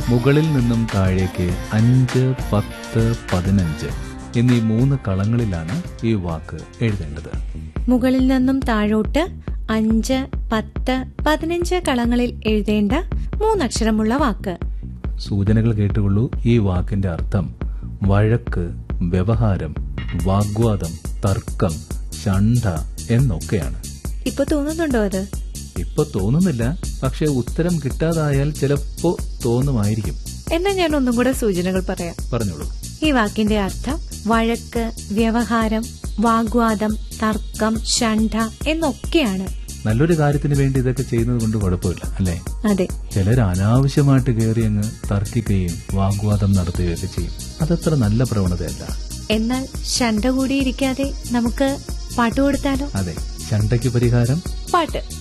മുകളിൽ നിന്നും താഴേക്ക് അഞ്ച് പത്ത് പതിനഞ്ച് എന്നീ മൂന്ന് കളങ്ങളിലാണ് ഈ വാക്ക് എഴുതേണ്ടത് മുകളിൽ നിന്നും താഴോട്ട് അഞ്ച് പത്ത് പതിനഞ്ച് കളങ്ങളിൽ എഴുതേണ്ട മൂന്നക്ഷരമുള്ള വാക്ക് സൂചനകൾ കേട്ടുകൊള്ളൂ ഈ വാക്കിന്റെ അർത്ഥം വഴക്ക് വ്യവഹാരം വാഗ്വാദം തർക്കം ശണ്ഠ എന്നൊക്കെയാണ് ഇപ്പൊ തോന്നുന്നുണ്ടോ അത് ഇപ്പൊ തോന്നുന്നില്ല പക്ഷെ ഉത്തരം കിട്ടാതായാൽ ചിലപ്പോ തോന്നുമായിരിക്കും എന്നാ ഞാൻ ഒന്നും കൂടെ സൂചനകൾ പറയാം പറഞ്ഞോളൂ ഈ വാക്കിന്റെ അർത്ഥം വഴക്ക് വ്യവഹാരം വാഗ്വാദം തർക്കം ശണ്ഠ എന്നൊക്കെയാണ് നല്ലൊരു കാര്യത്തിന് വേണ്ടി ഇതൊക്കെ ചെയ്യുന്നത് കൊണ്ട് കുഴപ്പമില്ല അല്ലേ അതെ ചിലർ അനാവശ്യമായിട്ട് കയറി അങ്ങ് തർക്കിക്കുകയും വാഗ്വാദം നടത്തുകയൊക്കെ ചെയ്യും അതത്ര നല്ല പ്രവണതയല്ല എന്നാൽ ശണ്ട കൂടിയിരിക്കാതെ നമുക്ക് പാട്ട് കൊടുത്താലോ അതെ ചണ്ടയ്ക്ക് പരിഹാരം പാട്ട്